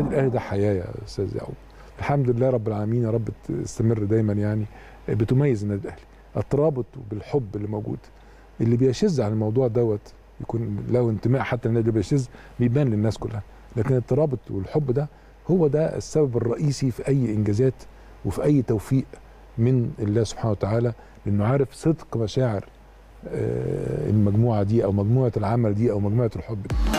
النادي الاهلي ده حياه يا استاذ يعقوب الحمد لله رب العالمين يا رب تستمر دايما يعني بتميز النادي الاهلي الترابط بالحب اللي موجود اللي بيشذ عن الموضوع دوت يكون له انتماء حتى النادي اللي بيشذ بيبان للناس كلها لكن الترابط والحب ده هو ده السبب الرئيسي في اي انجازات وفي اي توفيق من الله سبحانه وتعالى لانه عارف صدق مشاعر آه، المجموعه دي او مجموعه العمل دي او مجموعه الحب دي